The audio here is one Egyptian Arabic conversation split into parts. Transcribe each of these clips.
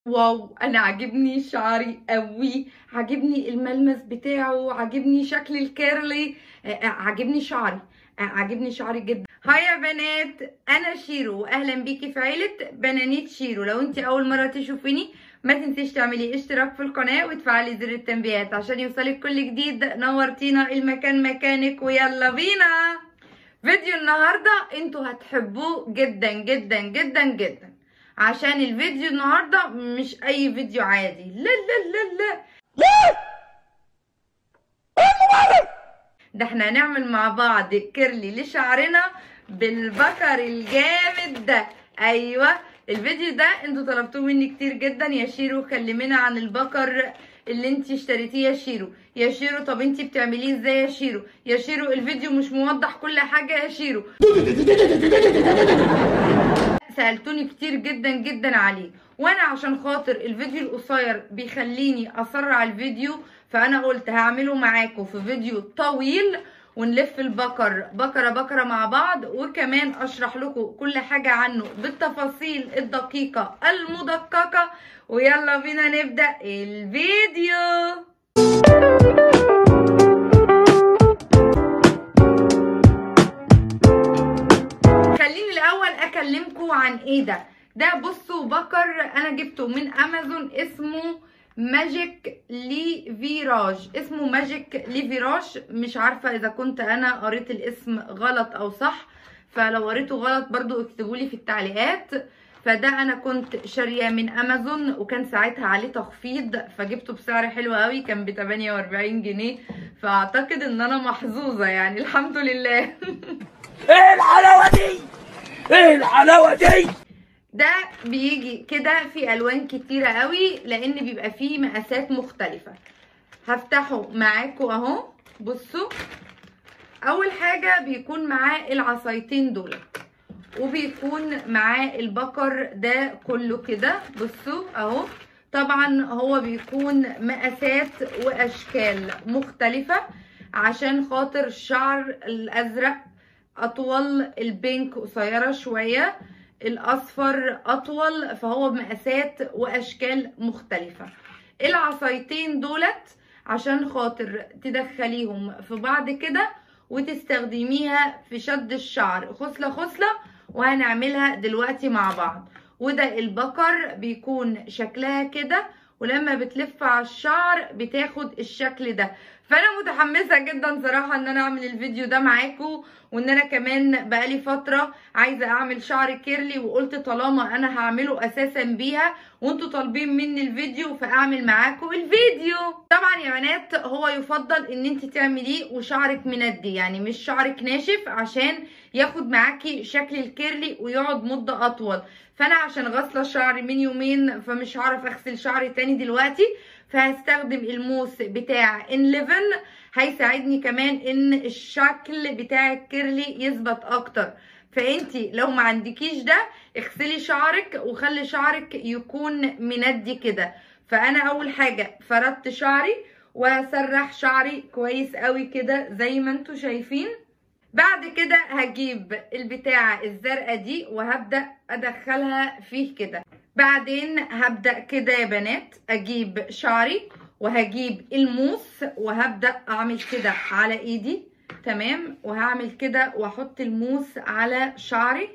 واو انا عاجبني شعري قوي عاجبني الملمس بتاعه عاجبني شكل الكيرلي آه، آه، عاجبني شعري آه، عاجبني شعري جدا هاي يا بنات انا شيرو واهلا بيكي في عيله بنانيت شيرو لو انت اول مره تشوفيني ما تنسيش تعملي اشتراك في القناه وتفعلي زر التنبيهات عشان يوصلك كل جديد نورتينا المكان مكانك ويلا بينا فيديو النهارده انتوا هتحبوه جدا جدا جدا جدا عشان الفيديو النهارده مش اي فيديو عادي لا لا لا لا ده احنا هنعمل مع بعض كيرلي لشعرنا بالبكر الجامد ده ايوه الفيديو ده انتوا طلبتوه مني كتير جدا يا شيرو كلمينا عن البكر اللي انت اشتريتيه يا شيرو يا شيرو طب انت بتعمليه ازاي يا شيرو يا شيرو الفيديو مش موضح كل حاجه يا شيرو سالتوني كتير جدا جدا عليه وانا عشان خاطر الفيديو القصير بيخليني اسرع الفيديو فانا قلت هعمله معاكم في فيديو طويل ونلف البكر بكرة بكرة مع بعض وكمان اشرح لكم كل حاجة عنه بالتفاصيل الدقيقة المدققة ويلا بينا نبدأ الفيديو خليني الاول اكلمكم عن ايه ده ده بصوا بكر انا جبته من امازون اسمه ماجيك لي فيراج اسمه ماجيك لي فيراج مش عارفه اذا كنت انا قريت الاسم غلط او صح فلو قريته غلط برضو اكتبوا لي في التعليقات فده انا كنت شاريه من امازون وكان ساعتها عليه تخفيض فجبته بسعر حلو قوي كان ب 48 جنيه فاعتقد ان انا محظوظه يعني الحمد لله ايه الحلاوه دي ايه الحلاوه دي ده بيجي كده في الوان كتيره قوي لان بيبقى فيه مقاسات مختلفه هفتحه معاكم اهو بصوا اول حاجه بيكون معاه العصايتين دول وبيكون معاه البكر ده كله كده بصوا اهو طبعا هو بيكون مقاسات واشكال مختلفه عشان خاطر الشعر الازرق اطول البينك قصيره شويه الاصفر اطول فهو بمقاسات واشكال مختلفه العصايتين دولت عشان خاطر تدخليهم في بعض كده وتستخدميها في شد الشعر خصله خصله وهنعملها دلوقتي مع بعض وده البكر بيكون شكلها كده ولما بتلف على الشعر بتاخد الشكل ده فانا متحمسه جدا صراحه ان انا اعمل الفيديو ده معاكم وان انا كمان بقالي فتره عايزه اعمل شعر كيرلي وقلت طالما انا هعمله اساسا بيها وانتوا طالبين مني الفيديو فاعمل معاكم الفيديو طبعا يا بنات هو يفضل ان انت تعمليه وشعرك مندي يعني مش شعرك ناشف عشان ياخد معاكي شكل الكيرلي ويقعد مده اطول فانا عشان غاسله شعري من يومين فمش هعرف اغسل شعري تاني دلوقتي فهستخدم الموس بتاع انليفن هيساعدني كمان ان الشكل بتاع الكيرلي يثبت اكتر فانتي لو ما عندكيش ده اغسلي شعرك وخلي شعرك يكون مندي كده فانا اول حاجه فردت شعري وهسرح شعري كويس قوي كده زي ما انتوا شايفين بعد كده هجيب البتاعة الزرقاء دي وهبدأ ادخلها فيه كده بعدين هبدأ كده يا بنات اجيب شعري وهجيب الموس وهبدأ اعمل كده على ايدي تمام وهعمل كده واحط الموس على شعري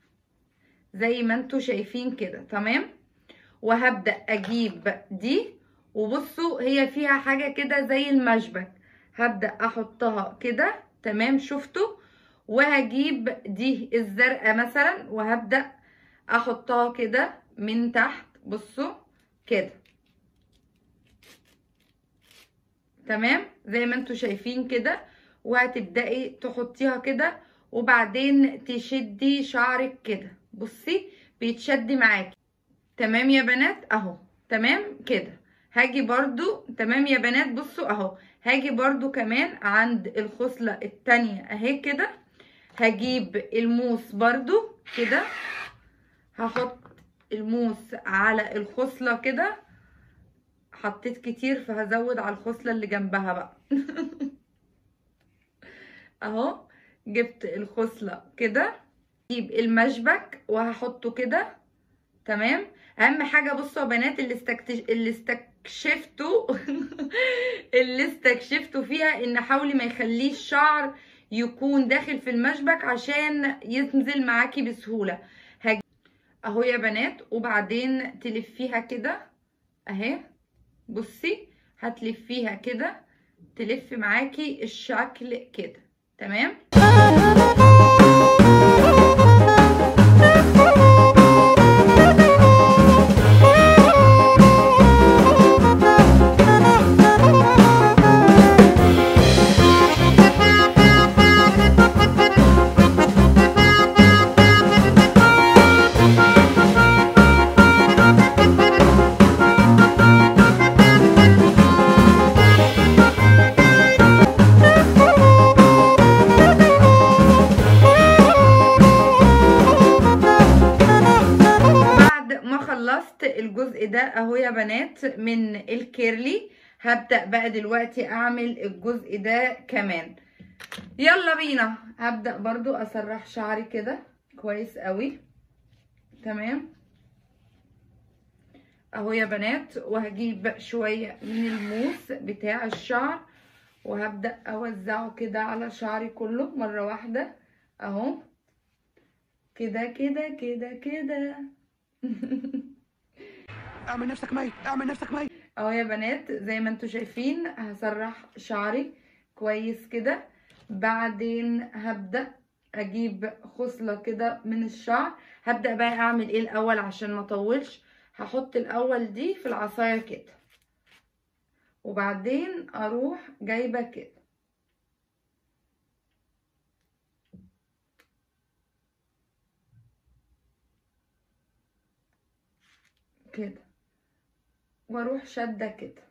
زي ما انتوا شايفين كده تمام وهبدأ اجيب دي وبصوا هي فيها حاجة كده زي المشبك هبدأ احطها كده تمام شفتوا وهجيب دي الزرقاء مثلا وهبدأ احطها كده من تحت بصوا كده تمام زي ما انتوا شايفين كده وهتبدأي تحطيها كده وبعدين تشدي شعرك كده بصي بيتشد معاكي تمام يا بنات اهو تمام كده هاجي برضو تمام يا بنات بصوا اهو هاجي برضو كمان عند الخصلة التانية اهي كده هجيب الموس برضو كده هحط الموس على الخصلة كده حطيت كتير فهزود على الخصلة اللي جنبها بقى اهو جبت الخصلة كده اجيب المشبك وهحطه كده تمام اهم حاجه بصوا يا بنات اللي استكتش... اللي استكشفتوا اللي استكشفتوا فيها ان حاولي ما يخليش شعر يكون داخل في المشبك عشان ينزل معاكي بسهوله هج... اهو يا بنات وبعدين تلفيها كده اهي بصي هتلفيها كده تلف معاكي الشكل كده تمام بعد ما خلصت الجزء ده اهو يا بنات من الكيرلي هبدأ بقى دلوقتي اعمل الجزء ده كمان يلا بينا هبدأ برضو اسرح شعري كده كويس قوي تمام اهو يا بنات وهجيب شوية من الموس بتاع الشعر وهبدأ اوزعه كده على شعري كله مرة واحدة اهو كده كده كده كده اعمل نفسك ميت اعمل نفسك ميت اهو يا بنات زي ما انتوا شايفين هسرح شعري كويس كده بعدين هبدأ اجيب خصلة كده من الشعر هبدأ بقى اعمل ايه الاول عشان ما اطولش هحط الاول دي في العصاية كده وبعدين اروح جايبة كده كده واروح شادة كده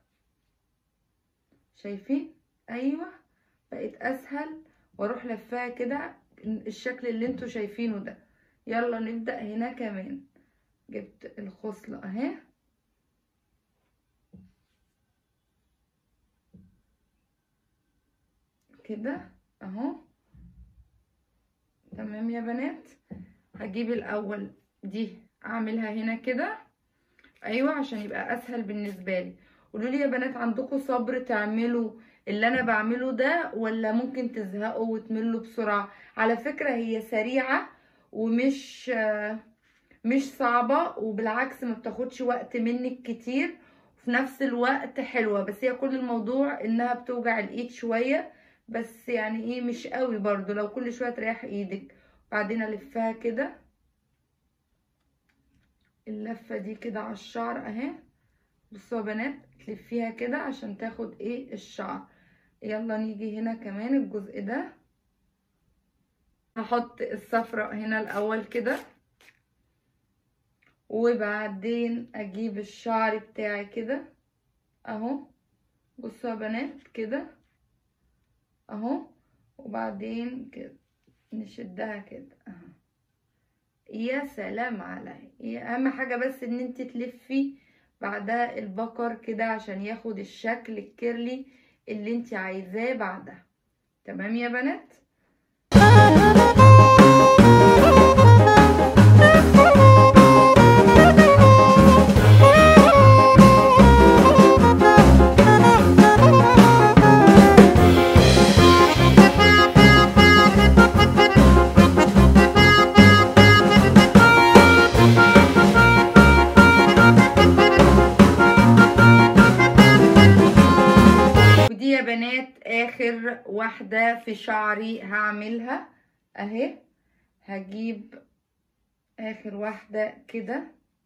شايفين ايوه بقت اسهل واروح لفاها كده الشكل اللي انتوا شايفينه ده يلا نبدأ هنا كمان جبت الخصلة اهي كده اهو تمام يا بنات هجيب الاول دي اعملها هنا كده ايوه عشان يبقى اسهل بالنسبه لي قولوا لي يا بنات عندكم صبر تعملوا اللي انا بعمله ده ولا ممكن تزهقوا وتملوا بسرعه على فكره هي سريعه ومش آه، مش صعبه وبالعكس ما بتاخدش وقت منك كتير وفي نفس الوقت حلوه بس هي كل الموضوع انها بتوجع الايد شويه بس يعني ايه مش قوي برضو لو كل شويه تريح ايدك بعدين الفها كده اللفه دي كده على الشعر اهي بصوا يا بنات تلفيها كده عشان تاخد ايه الشعر يلا نيجي هنا كمان الجزء ده هحط الصفرة هنا الاول كده وبعدين اجيب الشعر بتاعي كده اهو بصوا يا بنات كده اهو وبعدين كده نشدها كده اهو يا سلام عليا يا اهم حاجه بس ان انت تلفي بعدها البكر كده عشان ياخد الشكل الكيرلي اللي انت عايزاه بعدها تمام يا بنات ودي يا بنات اخر واحدة في شعري هعملها اهي هجيب اخر واحدة كده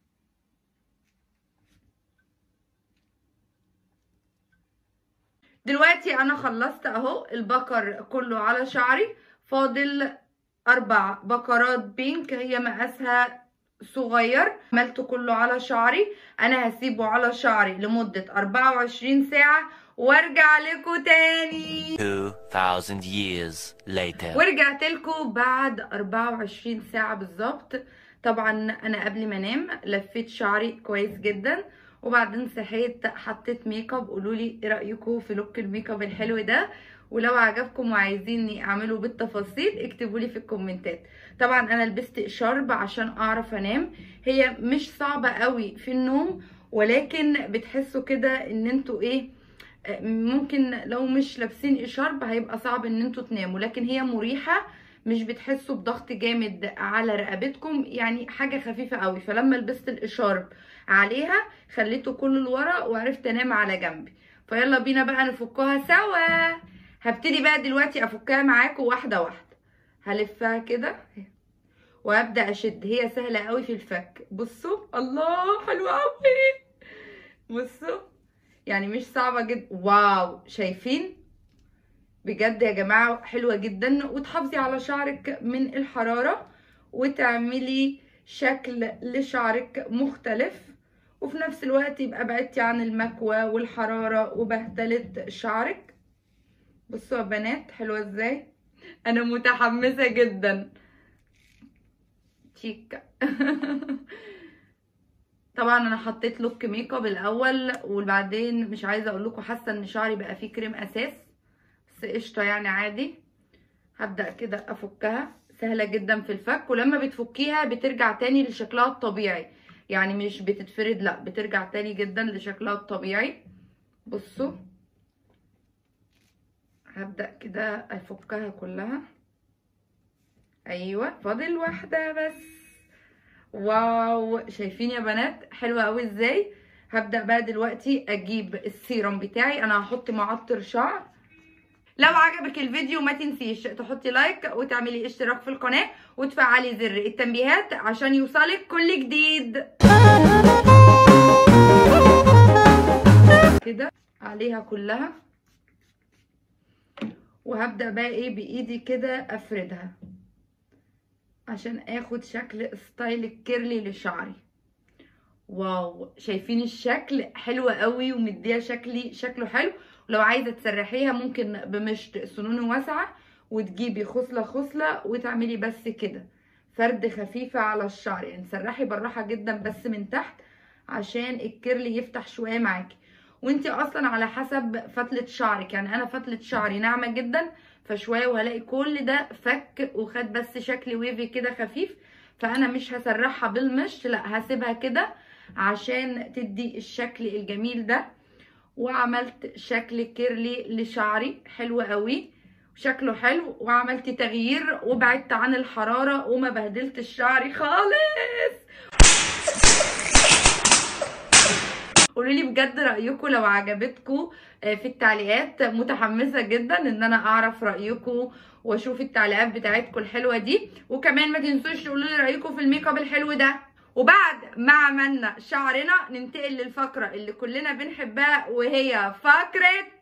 دلوقتي انا خلصت اهو البكر كله على شعري فاضل اربع بكرات بينك هي مقاسها صغير عملته كله على شعري انا هسيبه على شعري لمدة 24 ساعة وارجع لكم تاني 2,000 years later. ورجعت لكم بعد 24 ساعة بالظبط طبعا انا قبل ما انام لفيت شعري كويس جدا وبعدين صحيت حطيت ميك اب قولوا لي ايه رايكم في لوك الميك اب الحلو ده ولو عجبكم وعايزيني اعمله بالتفاصيل اكتبوا لي في الكومنتات طبعا انا لبست شرب عشان اعرف انام هي مش صعبة قوي في النوم ولكن بتحسوا كده ان انتوا ايه آه، ممكن لو مش لابسين اشارب هيبقى صعب ان انتوا تناموا لكن هي مريحة مش بتحسوا بضغط جامد على رقبتكم يعني حاجة خفيفة قوي فلما لبست الاشارب عليها خليته كله لورا وعرفت انام على جنبي فيلا بينا بقى نفكها سوا هبتدي بقى دلوقتي افكها معاكم واحدة واحدة هلفها كده وابدا اشد هي سهله قوي في الفك بصوا الله حلوه قوي بصوا يعني مش صعبه جدا واو شايفين بجد يا جماعه حلوه جدا وتحافظي على شعرك من الحراره وتعملي شكل لشعرك مختلف وفي نفس الوقت يبقى بعدتي عن المكوى والحراره وبهدله شعرك بصوا يا بنات حلوه ازاي انا متحمسه جدا تشيكا طبعا انا حطيت لوك ميك اب الاول وبعدين مش عايزه اقول لكم حاسه ان شعري بقى فيه كريم اساس بس قشطه يعني عادي هبدا كده افكها سهله جدا في الفك ولما بتفكيها بترجع تاني لشكلها الطبيعي يعني مش بتتفرد لا بترجع تاني جدا لشكلها الطبيعي بصوا هبدا كده افكها كلها ايوه فاضل واحده بس واو شايفين يا بنات حلوه قوي ازاي هبدا بقى دلوقتي اجيب السيرم بتاعي انا هحط معطر شعر لو عجبك الفيديو ما تنسيش تحطي لايك وتعملي اشتراك في القناه وتفعلي زر التنبيهات عشان يوصلك كل جديد كده عليها كلها وهبدا بقى ايه بايدي كده افردها عشان اخد شكل ستايل الكيرلي لشعري واو شايفين الشكل حلو قوي ومديه شكلي شكله حلو ولو عايزه تسرحيها ممكن بمشط سنون واسعه وتجيبي خصله خصله وتعملي بس كده فرد خفيفه على الشعر يعني تسرحي بالراحه جدا بس من تحت عشان الكيرلي يفتح شويه معاكي وانتي اصلا على حسب فتله شعرك يعني انا فتله شعري ناعمه جدا فشويه وهلاقي كل ده فك وخد بس شكل ويفي كده خفيف فانا مش هسرحها بالمشط لا هسيبها كده عشان تدي الشكل الجميل ده وعملت شكل كيرلي لشعري حلو قوي شكله حلو وعملت تغيير وبعدت عن الحرارة وما بهدلت شعري خالص قولوا لي بجد رايكم لو عجبتكم في التعليقات متحمسه جدا ان انا اعرف رايكم واشوف التعليقات بتاعتكم الحلوه دي وكمان ما تنسوش تقولوا لي رايكم في الميك اب الحلو ده وبعد ما عملنا شعرنا ننتقل للفقره اللي كلنا بنحبها وهي فقره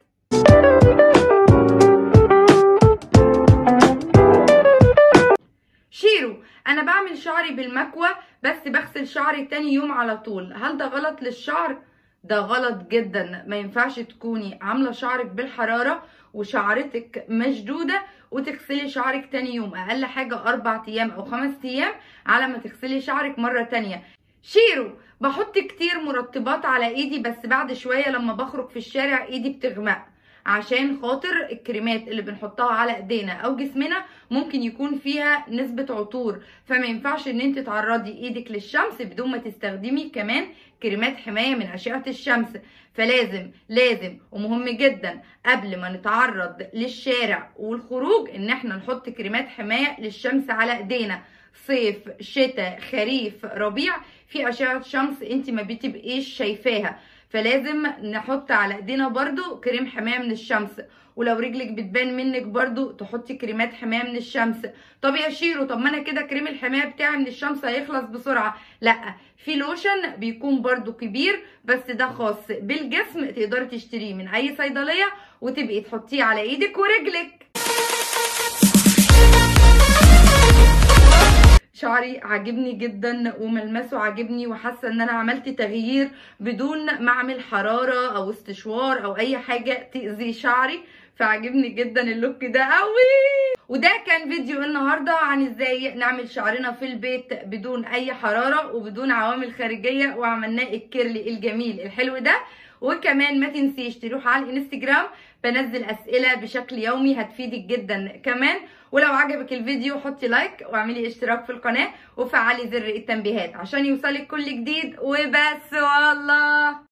شيرو انا بعمل شعري بالمكوى بس بغسل شعري تاني يوم على طول هل ده غلط للشعر ده غلط جدا ما ينفعش تكوني عامله شعرك بالحراره وشعرتك مشدوده وتغسلي شعرك تاني يوم اقل حاجه اربع ايام او خمس ايام على ما تغسلي شعرك مره تانية شيرو بحط كتير مرطبات على ايدي بس بعد شويه لما بخرج في الشارع ايدي بتغمق عشان خاطر الكريمات اللي بنحطها على ايدينا او جسمنا ممكن يكون فيها نسبة عطور فما ينفعش ان انت تعرضي ايدك للشمس بدون ما تستخدمي كمان كريمات حماية من اشعة الشمس فلازم لازم ومهم جدا قبل ما نتعرض للشارع والخروج ان احنا نحط كريمات حماية للشمس على ايدينا صيف شتاء خريف ربيع في اشعة شمس انت ما بتبقيش شايفاها فلازم نحط على ايدينا برضو كريم حمايه من الشمس ولو رجلك بتبان منك برضو تحطي كريمات حمايه من الشمس طب يا شيرو طب ما انا كده كريم الحمايه بتاعي من الشمس هيخلص بسرعه لا في لوشن بيكون برضو كبير بس ده خاص بالجسم تقدري تشتريه من اي صيدليه وتبقي تحطيه على ايدك ورجلك شعري عاجبني جدا وملمسه عاجبني وحاسه ان انا عملت تغيير بدون ما اعمل حراره او استشوار او اي حاجه تاذي شعري فعجبني جدا اللوك ده قوي وده كان فيديو النهارده عن ازاي نعمل شعرنا في البيت بدون اي حراره وبدون عوامل خارجيه وعملناه الكيرلي الجميل الحلو ده وكمان ما تنسيش تروح على الانستجرام بنزل اسئله بشكل يومي هتفيدك جدا كمان ولو عجبك الفيديو حطي لايك واعملي اشتراك في القناه وفعلي زر التنبيهات عشان يوصلك كل جديد وبس والله